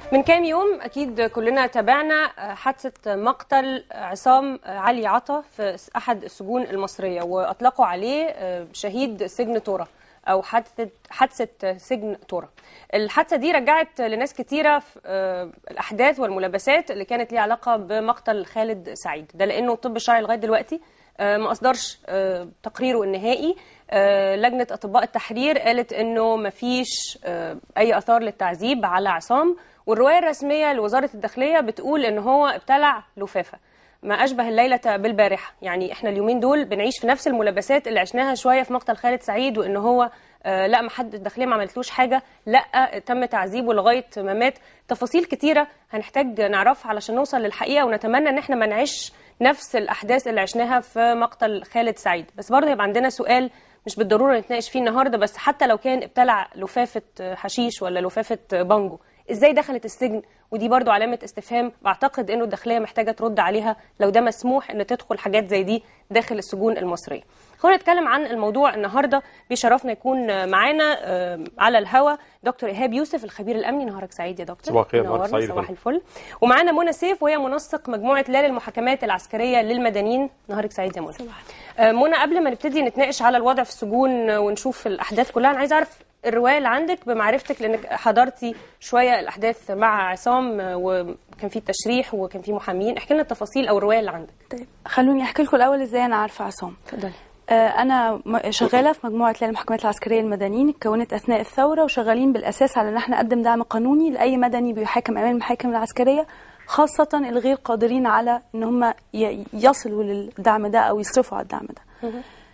من كام يوم اكيد كلنا تابعنا حادثه مقتل عصام علي عطا في احد السجون المصريه واطلقوا عليه شهيد سجن تورا او حادثه حادثه سجن تورا الحادثه دي رجعت لناس كتيره في الاحداث والملابسات اللي كانت ليها علاقه بمقتل خالد سعيد ده لانه الطب الشرعي لغايه دلوقتي ما اصدرش تقريره النهائي لجنه اطباء التحرير قالت انه ما فيش اي اثار للتعذيب على عصام والروايه الرسميه لوزاره الداخليه بتقول ان هو ابتلع لفافه ما اشبه الليله بالبارحه يعني احنا اليومين دول بنعيش في نفس الملابسات اللي عشناها شويه في مقتل خالد سعيد وان هو آه لا ما حد الداخليه ما عملتلوش حاجه لا تم تعذيبه لغايه ما مات تفاصيل كتيره هنحتاج نعرفها علشان نوصل للحقيقه ونتمنى ان احنا ما نعيش نفس الاحداث اللي عشناها في مقتل خالد سعيد بس برضه هيبقى عندنا سؤال مش بالضروره نتناقش فيه النهارده بس حتى لو كان ابتلع لفافه حشيش ولا لفافه بانجو ازاي دخلت السجن ودي برضو علامة استفهام بعتقد انه الداخلية محتاجة ترد عليها لو ده مسموح ان تدخل حاجات زي دي داخل السجون المصرية خلونا نتكلم عن الموضوع النهاردة بيشرفنا يكون معانا على الهوا دكتور إيهاب يوسف الخبير الأمني نهارك سعيد يا دكتور صباح الخير سعيد صباح الفل ومعانا منى سيف وهي منسق مجموعة لال المحاكمات العسكرية للمدنيين نهارك سعيد يا منى صباح منى قبل ما نبتدي نتناقش على الوضع في السجون ونشوف الأحداث كلها أنا عايزة أعرف الروايه اللي عندك بمعرفتك لانك حضرتي شويه الاحداث مع عصام وكان في التشريح وكان في محامين احكي لنا التفاصيل او الروايه اللي عندك طيب خلوني احكي لكم الاول ازاي انا عارفه عصام اتفضلي آه انا شغاله في مجموعه المحكمات العسكريه المدنيين اتكونت اثناء الثوره وشغالين بالاساس على ان احنا نقدم دعم قانوني لاي مدني بيحاكم امام المحاكم العسكريه خاصه الغير قادرين على ان هم يصلوا للدعم ده او يصرفوا على الدعم ده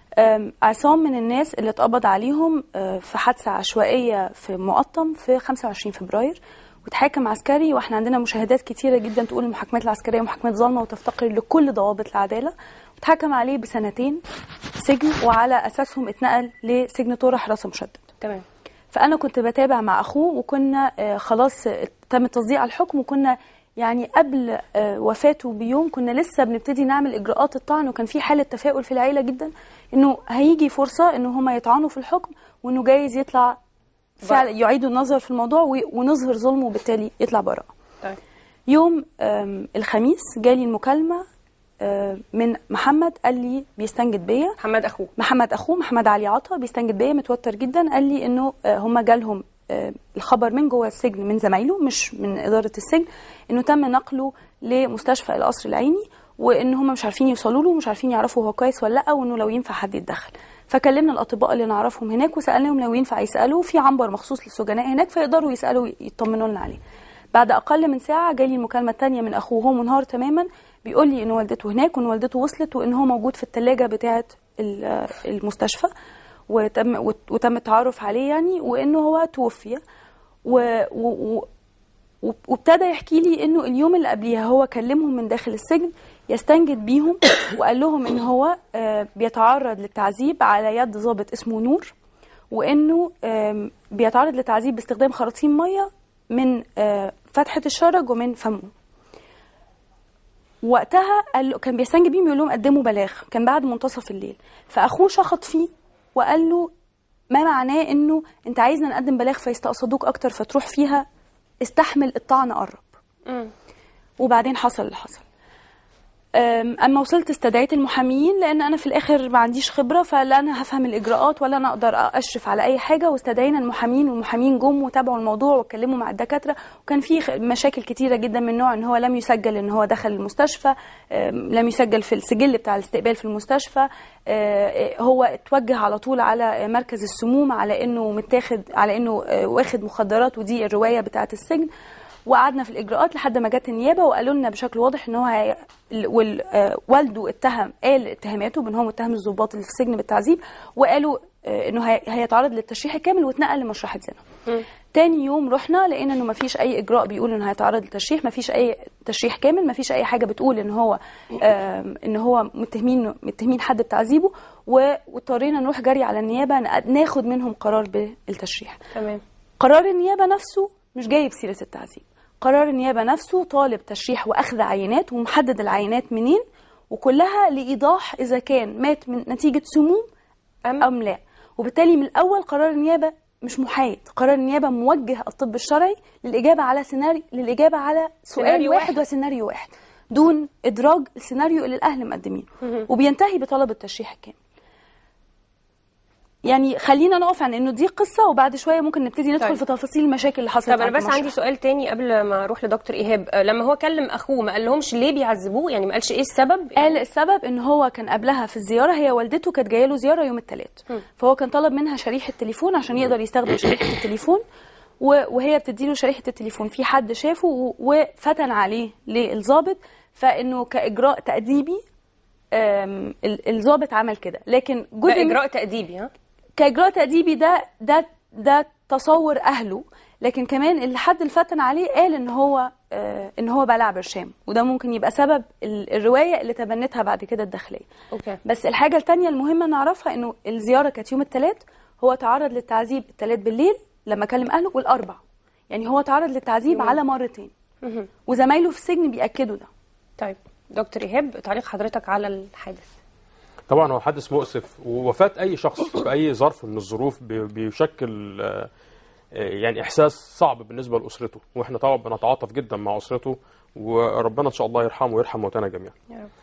عصام من الناس اللي اتقبض عليهم في حادثة عشوائية في مقطم في 25 فبراير واتحاكم عسكري واحنا عندنا مشاهدات كتيرة جدا تقول المحاكمات العسكرية محاكمات ظالمة وتفتقر لكل ضوابط العدالة واتحكم عليه بسنتين سجن وعلى أساسهم اتنقل لسجن طورة حراسة مشدد تمام فأنا كنت بتابع مع أخوه وكنا خلاص تم تصديق على الحكم وكنا يعني قبل وفاته بيوم كنا لسه بنبتدي نعمل اجراءات الطعن وكان في حاله تفاؤل في العيله جدا انه هيجي فرصه انه هم يطعنوا في الحكم وانه جايز يطلع فعلا يعيدوا النظر في الموضوع ونظهر ظلمه وبالتالي يطلع براءه. طيب. يوم الخميس جالي المكالمه من محمد قال لي بيستنجد بيا محمد اخوه محمد اخوه محمد علي عطا بيستنجد بيا متوتر جدا قال لي انه هم جالهم الخبر من جوه السجن من زمايله مش من اداره السجن انه تم نقله لمستشفى القصر العيني وان هم مش عارفين يوصلوا له ومش عارفين يعرفوا هو كويس ولا لا وانه لو ينفع حد يتدخل فكلمنا الاطباء اللي نعرفهم هناك وسالناهم لو ينفع يسالوا في عنبر مخصوص للسجناء هناك فيقدروا يسالوا يطمنوا لنا عليه بعد اقل من ساعه جالي المكالمه الثانيه من اخوه وهو منهار تماما بيقول لي ان والدته هناك وان والدته وصلت وان هو موجود في الثلاجه بتاعه المستشفى وتم وتم التعرف عليه يعني وانه هو توفي و, و وابتدى يحكي لي انه اليوم اللي قبليها هو كلمهم من داخل السجن يستنجد بيهم وقال لهم ان هو بيتعرض للتعذيب على يد ضابط اسمه نور وانه بيتعرض للتعذيب باستخدام خراطيم ميه من فتحه الشرج ومن فمه وقتها قال له كان بيستنجد بيهم يقول لهم قدموا بلاغ كان بعد منتصف الليل فاخوه شخط فيه وقال له ما معناه انه انت عايزنا نقدم بلاغ فيستقصدوك اكتر فتروح فيها استحمل الطعن قرب م. وبعدين حصل اللي حصل اما وصلت استدعيت المحاميين لان انا في الاخر ما عنديش خبره فلا انا هفهم الاجراءات ولا انا اقدر اشرف على اي حاجه واستدعينا المحامين والمحامين جم وتابعوا الموضوع واتكلموا مع الدكاتره وكان في مشاكل كتيره جدا من نوع ان هو لم يسجل ان هو دخل المستشفى لم يسجل في السجل بتاع الاستقبال في المستشفى هو اتوجه على طول على مركز السموم على انه متاخد على انه واخد مخدرات ودي الروايه بتاعه السجن وقعدنا في الاجراءات لحد ما جت النيابه وقالوا لنا بشكل واضح ان هو هي... والده اتهم قال اتهاماته بان هو متهم الضباط اللي في السجن بالتعذيب وقالوا انه هي... هيتعرض للتشريح الكامل واتنقل لمشرحه زنا تاني يوم رحنا لقينا انه مفيش اي اجراء بيقول انه هيتعرض للتشريح مفيش اي تشريح كامل مفيش اي حاجه بتقول ان هو ان هو متهمين متهمين حد بتعذيبه واضطرينا نروح جري على النيابه ناخد منهم قرار بالتشريح تمام قرار النيابه نفسه مش جايب سيره التعذيب قرار النيابه نفسه طالب تشريح واخذ عينات ومحدد العينات منين وكلها لايضاح اذا كان مات من نتيجه سموم أم, ام لا وبالتالي من الاول قرار النيابه مش محايد قرار النيابه موجه الطب الشرعي للاجابه على سيناريو للاجابه على سؤال سيناريو واحد, واحد. وسيناريو واحد دون ادراج السيناريو اللي الاهل مقدمينه وبينتهي بطلب التشريح الكامل يعني خلينا نقف عن انه دي قصه وبعد شويه ممكن نبتدي ندخل طيب. في تفاصيل المشاكل اللي حصلت طب انا عند بس عندي المشرح. سؤال تاني قبل ما اروح لدكتور ايهاب آه، لما هو كلم اخوه ما قال لهمش ليه بيعذبوه يعني ما قالش ايه السبب قال السبب ان هو كان قبلها في الزياره هي والدته كانت جايه له زياره يوم الثلاث فهو كان طلب منها شريحه تليفون عشان يقدر يستخدم شريحه التليفون و- وهي بتديله شريحه التليفون في حد شافه و- وفتن عليه للظابط فانه كاجراء تاديبي آم، ال- الظابط عمل كده لكن ده جزء من اجراء تاديبي ها كاجراء تاديبي ده ده ده تصور اهله لكن كمان اللي حد الفتن عليه قال ان هو آه ان هو بلع برشام وده ممكن يبقى سبب ال- الروايه اللي تبنتها بعد كده الداخليه اوكي بس الحاجه التانية المهمه نعرفها انه الزياره كانت يوم الثلاث هو تعرض للتعذيب الثلاث بالليل لما كلم اهله والاربع يعني هو تعرض للتعذيب على مرتين وزمايله في السجن بياكدوا ده طيب دكتور ايهاب تعليق حضرتك على الحادث طبعا هو حادث مؤسف ووفاة أي شخص في أي ظرف من الظروف بي- بيشكل آه، آه، يعني إحساس صعب بالنسبة لأسرته وإحنا طبعا بنتعاطف جدا مع أسرته وربنا إن شاء الله يرحمه ويرحم موتانا جميعا يا رب.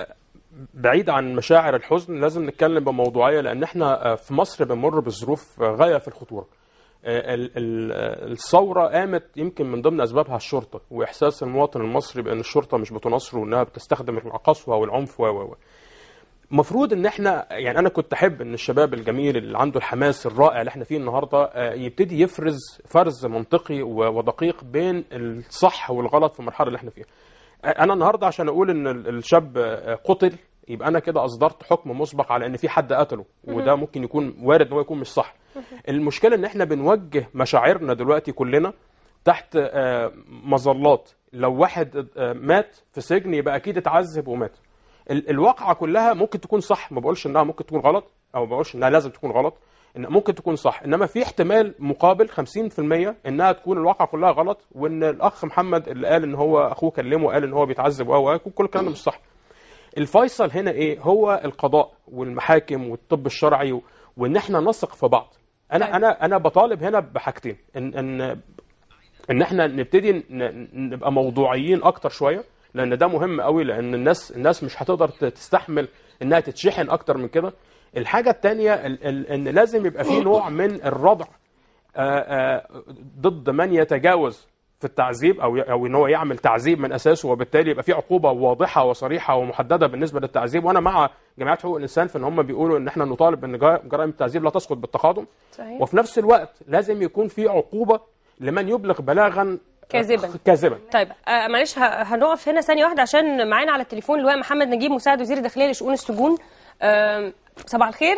بعيد عن مشاعر الحزن لازم نتكلم بموضوعية لأن إحنا آه، في مصر بنمر بظروف آه، غاية في الخطورة آه، ال- ال- آه، الثورة قامت يمكن من ضمن أسبابها الشرطة وإحساس المواطن المصري بأن الشرطة مش بتناصره وأنها بتستخدم القسوة والعنف و و و المفروض ان احنا يعني انا كنت احب ان الشباب الجميل اللي عنده الحماس الرائع اللي احنا فيه النهارده آه، يبتدي يفرز فرز منطقي و- ودقيق بين الصح والغلط في المرحله اللي احنا فيها. آه، انا النهارده عشان اقول ان ال- الشاب آه، قتل يبقى انا كده اصدرت حكم مسبق على ان في حد قتله وده ممكن يكون وارد ان هو يكون مش صح. المشكله ان احنا بنوجه مشاعرنا دلوقتي كلنا تحت آه، مظلات لو واحد آه، مات في سجن يبقى اكيد اتعذب ومات. ال- الواقعه كلها ممكن تكون صح ما بقولش انها ممكن تكون غلط او ما بقولش انها لازم تكون غلط ان ممكن تكون صح انما في احتمال مقابل 50% انها تكون الواقعه كلها غلط وان الاخ محمد اللي قال ان هو اخوه كلمه وقال ان هو بيتعذب و و- كل الكلام ده مش صح الفيصل هنا ايه هو القضاء والمحاكم والطب الشرعي و- وان احنا نثق في بعض انا طيب. انا انا بطالب هنا بحاجتين ان ان ان احنا نبتدي ن- نبقى موضوعيين اكتر شويه لان ده مهم قوي لان الناس الناس مش هتقدر ت- تستحمل انها تتشحن اكتر من كده الحاجه الثانيه ان لازم يبقى في نوع من الردع آه، آه، ضد من يتجاوز في التعذيب او او ان هو يعمل تعذيب من اساسه وبالتالي يبقى في عقوبه واضحه وصريحه ومحدده بالنسبه للتعذيب وانا مع جمعيات حقوق الانسان في ان هم بيقولوا ان احنا نطالب ان جا- جرائم التعذيب لا تسقط بالتقادم صحيح وفي نفس الوقت لازم يكون في عقوبه لمن يبلغ بلاغا كاذباً. كاذبا طيب آه معلش ه- هنقف هنا ثانيه واحده عشان معانا على التليفون اللواء محمد نجيب مساعد وزير الداخليه لشؤون السجون آه صباح الخير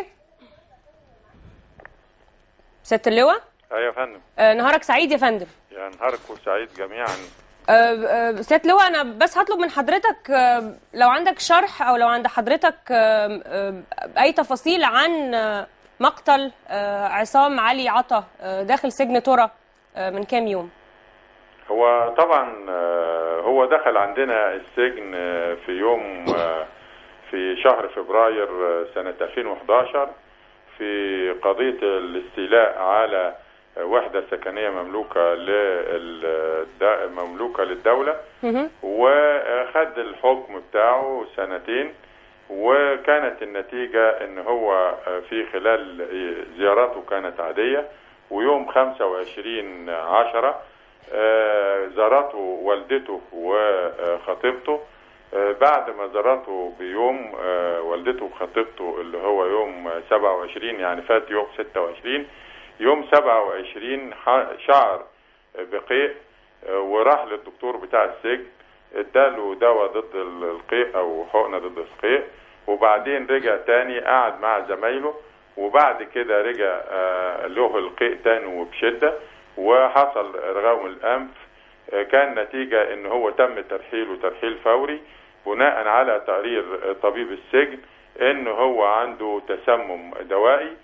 سياده اللواء ايوه يا فندم آه نهارك سعيد يا فندم يا نهاركم سعيد جميعا آه، آه، سياده اللواء انا بس هطلب من حضرتك آه، لو عندك شرح او لو عند حضرتك آه، آه، اي تفاصيل عن آه، مقتل آه، عصام علي عطا آه، داخل سجن ترى آه، من كام يوم هو طبعا آه، هو دخل عندنا السجن آه، في يوم آه، في شهر فبراير آه، سنة 2011 في قضية الاستيلاء على آه، وحدة سكنية مملوكة لل مملوكة للدولة مهم. وخد الحكم بتاعه سنتين وكانت النتيجة ان هو في خلال زياراته كانت عادية ويوم 25 عشرة آه، زارته والدته وخطيبته آه، بعد ما زارته بيوم آه، والدته وخطيبته اللي هو يوم 27 يعني فات يوم 26 يوم 27 ح- شعر بقيء آه، وراح للدكتور بتاع السجن اداله دواء ضد ال- القيء او حقنه ضد القيء وبعدين رجع تاني قعد مع زمايله وبعد كده رجع آه، له القيء تاني وبشده وحصل رغم الانف آه، كان نتيجه ان هو تم ترحيله ترحيل فوري بناء على تقرير آه، طبيب السجن ان هو عنده تسمم دوائي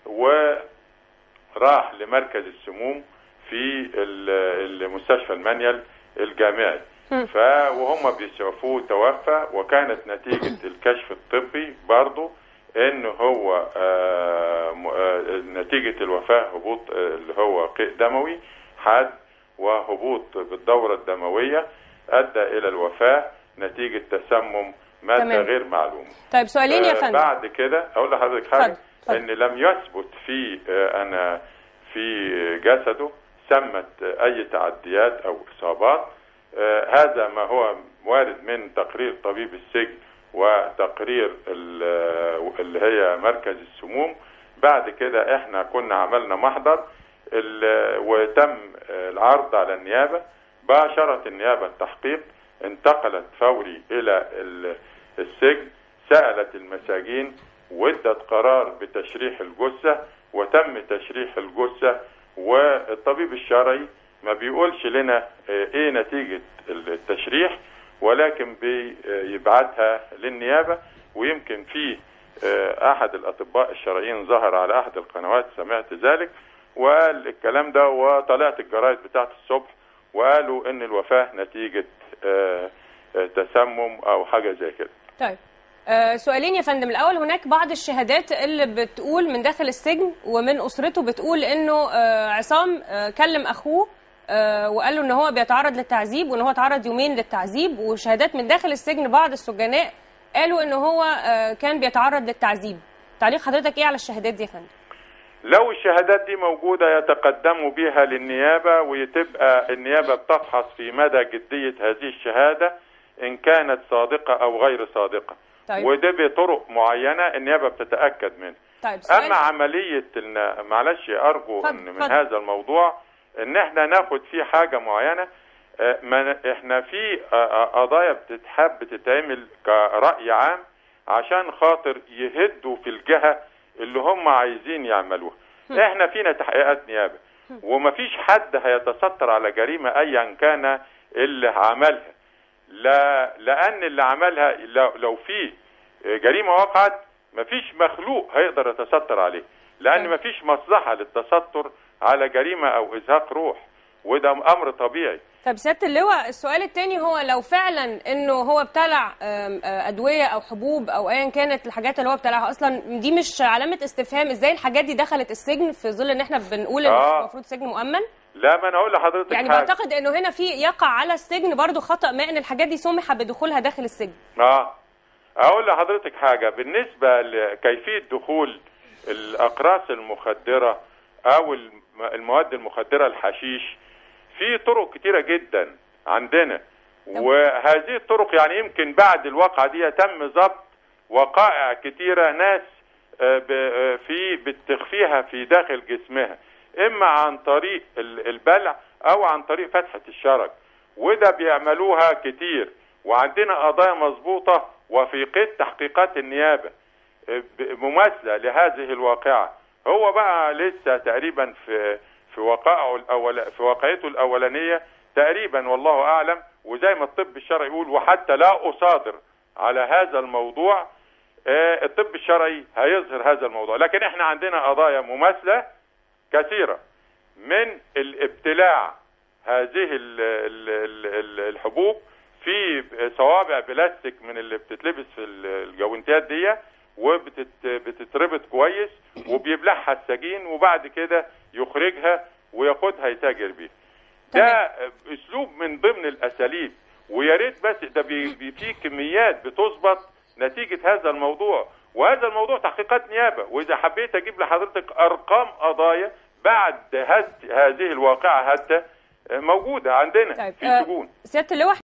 وراح لمركز السموم في ال- المستشفى المانيال الجامعي ف وهم بيشوفوه توفى وكانت نتيجة الكشف الطبي برضه ان هو آه، م- آه، نتيجه الوفاه هبوط آه، اللي هو قيء دموي حاد وهبوط بالدوره الدمويه ادى الى الوفاه نتيجه تسمم ماده تمام. غير معلومه طيب سؤالين يا آه، فندم بعد كده اقول لحضرتك حاجه اتفضل، اتفضل. ان لم يثبت في آه، انا في جسده سمت اي تعديات او اصابات آه، هذا ما هو وارد من تقرير طبيب السجن وتقرير ال- آه، اللي هي مركز السموم بعد كده احنا كنا عملنا محضر ال- وتم آه، العرض على النيابه باشرت النيابه التحقيق انتقلت فوري الى ال- السجن سالت المساجين وادت قرار بتشريح الجثه وتم تشريح الجثه والطبيب الشرعي ما بيقولش لنا آه، ايه نتيجه التشريح ولكن بيبعتها للنيابه ويمكن في آه، احد الاطباء الشرعيين ظهر على احد القنوات سمعت ذلك وقال الكلام ده وطلعت الجرايد بتاعت الصبح وقالوا ان الوفاه نتيجه آه، آه، تسمم او حاجه زي كده طيب آه، سؤالين يا فندم الاول هناك بعض الشهادات اللي بتقول من داخل السجن ومن اسرته بتقول انه آه، عصام آه، كلم اخوه آه، وقال له ان هو بيتعرض للتعذيب وان هو تعرض يومين للتعذيب وشهادات من داخل السجن بعض السجناء قالوا ان هو آه، كان بيتعرض للتعذيب تعليق حضرتك ايه على الشهادات دي يا فندم لو الشهادات دي موجودة يتقدموا بها للنيابة وتبقى النيابة بتفحص في مدى جدية هذه الشهادة إن كانت صادقة أو غير صادقة طيب وده بطرق معينة النيابة بتتأكد منها طيب سؤال أما عملية إن معلش أرجو اتفضل، إن من اتفضل. هذا الموضوع إن إحنا ناخد فيه حاجة معينة آه، ما إحنا في آه، آه، قضايا بتتحب تتعمل كرأي عام عشان خاطر يهدوا في الجهة اللي هم عايزين يعملوها احنا فينا تحقيقات نيابه ومفيش حد هيتستر على جريمه ايا كان اللي عملها لا لان اللي عملها لو, لو في جريمه وقعت مفيش مخلوق هيقدر يتستر عليه لان مفيش مصلحه للتستر على جريمه او ازهاق روح وده امر طبيعي طب سياده اللواء السؤال الثاني هو لو فعلا انه هو ابتلع آم، آه، ادويه او حبوب او ايا كانت الحاجات اللي هو ابتلعها اصلا دي مش علامه استفهام ازاي الحاجات دي دخلت السجن في ظل ان احنا بنقول ان آه. المفروض سجن مؤمن لا ما انا اقول لحضرتك يعني حاجه بعتقد انه هنا في يقع على السجن برضو خطا ما ان الحاجات دي سمح بدخولها داخل السجن اه اقول لحضرتك حاجه بالنسبه لكيفيه دخول الاقراص المخدره او الم- المواد المخدره الحشيش في طرق كتيره جدا عندنا وهذه الطرق يعني يمكن بعد الواقعه دي تم ضبط وقائع كتيره ناس آه، ب- آه، في بتخفيها في داخل جسمها اما عن طريق ال- البلع او عن طريق فتحه الشرج وده بيعملوها كتير وعندنا قضايا مظبوطه وفي قيد تحقيقات النيابه آه، ب- مماثله لهذه الواقعه هو بقى لسه تقريبا في في وقائعه الاول في واقعته الاولانيه تقريبا والله اعلم وزي ما الطب الشرعي يقول وحتى لا اصادر على هذا الموضوع آه، الطب الشرعي هيظهر هذا الموضوع لكن احنا عندنا قضايا مماثله كثيره من الابتلاع هذه ال- ال- ال- ال- الحبوب في صوابع بلاستيك من اللي بتتلبس في ال- الجوانتيات دي وبتتربط كويس وبيبلعها السجين وبعد كده يخرجها وياخدها يتاجر بيها ده اسلوب من ضمن الاساليب ويا ريت بس ده بي بي في كميات بتظبط نتيجه هذا الموضوع وهذا الموضوع تحقيقات نيابه واذا حبيت اجيب لحضرتك ارقام قضايا بعد هد هذه الواقعه حتى موجوده عندنا طيب في آه، سجون سياده اللواء